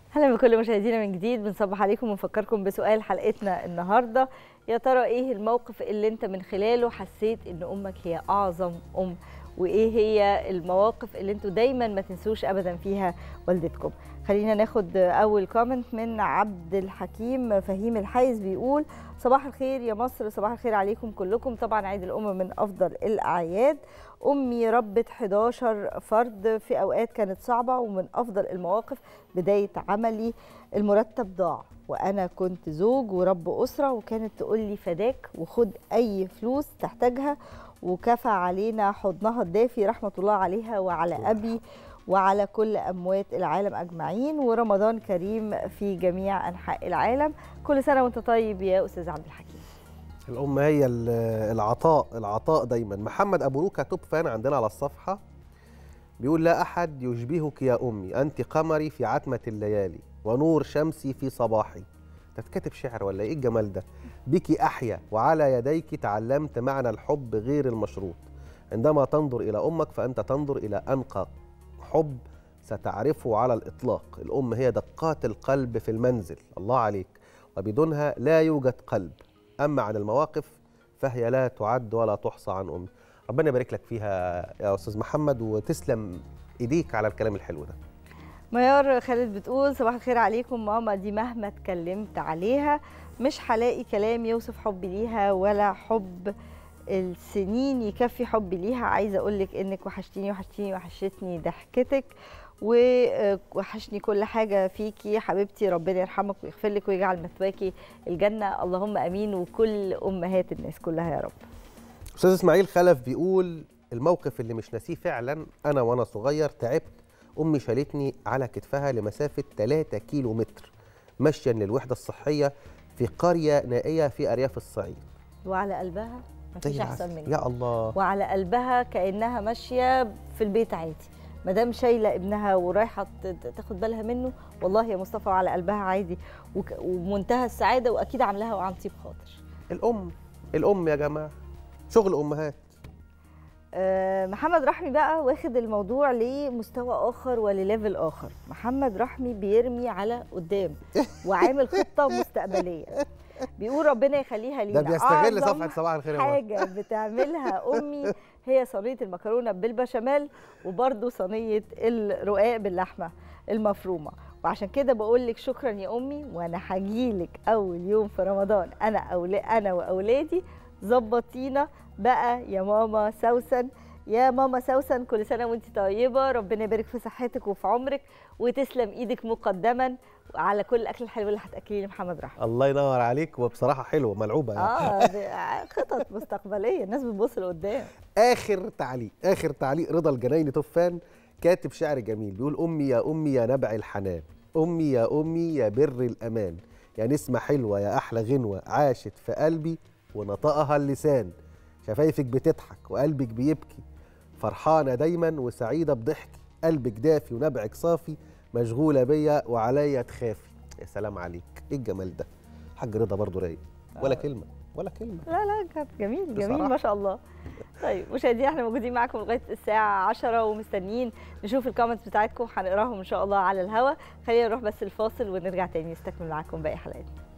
اهلا بكل مشاهدينا من جديد بنصبح عليكم ونفكركم بسؤال حلقتنا النهارده يا ترى ايه الموقف اللي انت من خلاله حسيت ان امك هي اعظم ام وايه هي المواقف اللي انتوا دايما ما تنسوش ابدا فيها والدتكم خلينا ناخد اول كومنت من عبد الحكيم فهيم الحايز بيقول صباح الخير يا مصر صباح الخير عليكم كلكم طبعا عيد الام من افضل الاعياد امي ربت 11 فرد في اوقات كانت صعبه ومن افضل المواقف بدايه عملي المرتب ضاع وانا كنت زوج ورب اسره وكانت تقول لي فداك وخد اي فلوس تحتاجها وكفى علينا حضنها الدافي رحمه الله عليها وعلى ابي وعلى كل اموات العالم اجمعين ورمضان كريم في جميع انحاء العالم كل سنه وانت طيب يا استاذ عبد الحكيم الام هي العطاء العطاء دايما محمد ابو روكا توب فان عندنا على الصفحه بيقول لا احد يشبهك يا امي انت قمري في عتمه الليالي ونور شمسي في صباحي انت كاتب شعر ولا ايه الجمال ده بك احيا وعلى يديك تعلمت معنى الحب غير المشروط عندما تنظر الى امك فانت تنظر الى انقى حب ستعرفه على الاطلاق الام هي دقات القلب في المنزل الله عليك وبدونها لا يوجد قلب اما عن المواقف فهي لا تعد ولا تحصى عن امي ربنا يبارك لك فيها يا استاذ محمد وتسلم ايديك على الكلام الحلو ده ميار خالد بتقول صباح الخير عليكم ماما دي مهما اتكلمت عليها مش هلاقي كلام يوصف حبي ليها ولا حب السنين يكفي حبي ليها عايزه اقول لك انك وحشتيني وحشتيني وحشتني ضحكتك ووحشني كل حاجه فيكي حبيبتي ربنا يرحمك ويغفر لك ويجعل مثواكي الجنه اللهم امين وكل امهات الناس كلها يا رب استاذ اسماعيل خلف بيقول الموقف اللي مش ناسيه فعلا انا وانا صغير تعبت امي شالتني على كتفها لمسافه 3 كيلو متر مشيا للوحده الصحيه في قريه نائيه في ارياف الصعيد وعلى قلبها مفيش احسن منك يا الله وعلى قلبها كانها ماشيه في البيت عادي ما دام شايله ابنها ورايحه تاخد بالها منه والله يا مصطفى على قلبها عادي ومنتهى السعاده واكيد عاملاها وعن طيب خاطر الام الام يا جماعه شغل امهات أه محمد رحمي بقى واخد الموضوع لمستوى اخر ولليفل اخر محمد رحمي بيرمي على قدام وعامل خطه مستقبليه بيقول ربنا يخليها لينا ده بيستغل صفحه صباح الخير يا حاجه بتعملها امي هي صينيه المكرونه بالبشاميل وبرده صينيه الرقاق باللحمه المفرومه وعشان كده بقول لك شكرا يا امي وانا هجيلك اول يوم في رمضان انا أول... انا واولادي ظبطينا بقى يا ماما سوسن يا ماما سوسن كل سنه وانت طيبه ربنا يبارك في صحتك وفي عمرك وتسلم ايدك مقدما على كل الاكل الحلو اللي هتاكليه لمحمد رحمه الله ينور عليك وبصراحه حلوه ملعوبه يعني. اه خطط مستقبليه الناس بتبص لقدام اخر تعليق اخر تعليق رضا الجنايني طفان كاتب شعر جميل بيقول امي يا امي يا نبع الحنان امي يا امي يا بر الامان يا نسمه حلوه يا احلى غنوه عاشت في قلبي ونطقها اللسان شفايفك بتضحك وقلبك بيبكي فرحانه دايما وسعيده بضحكي قلبك دافي ونبعك صافي مشغوله بيا وعليا تخافي يا سلام عليك ايه الجمال ده حاج رضا برضه رايق ولا كلمه ولا كلمه لا لا كان جميل جميل ما شاء الله طيب مشاهدينا احنا موجودين معاكم لغايه الساعه 10 ومستنيين نشوف الكومنتس بتاعتكم هنقراهم ان شاء الله على الهوا خلينا نروح بس الفاصل ونرجع تاني نستكمل معاكم باقي حلقاتنا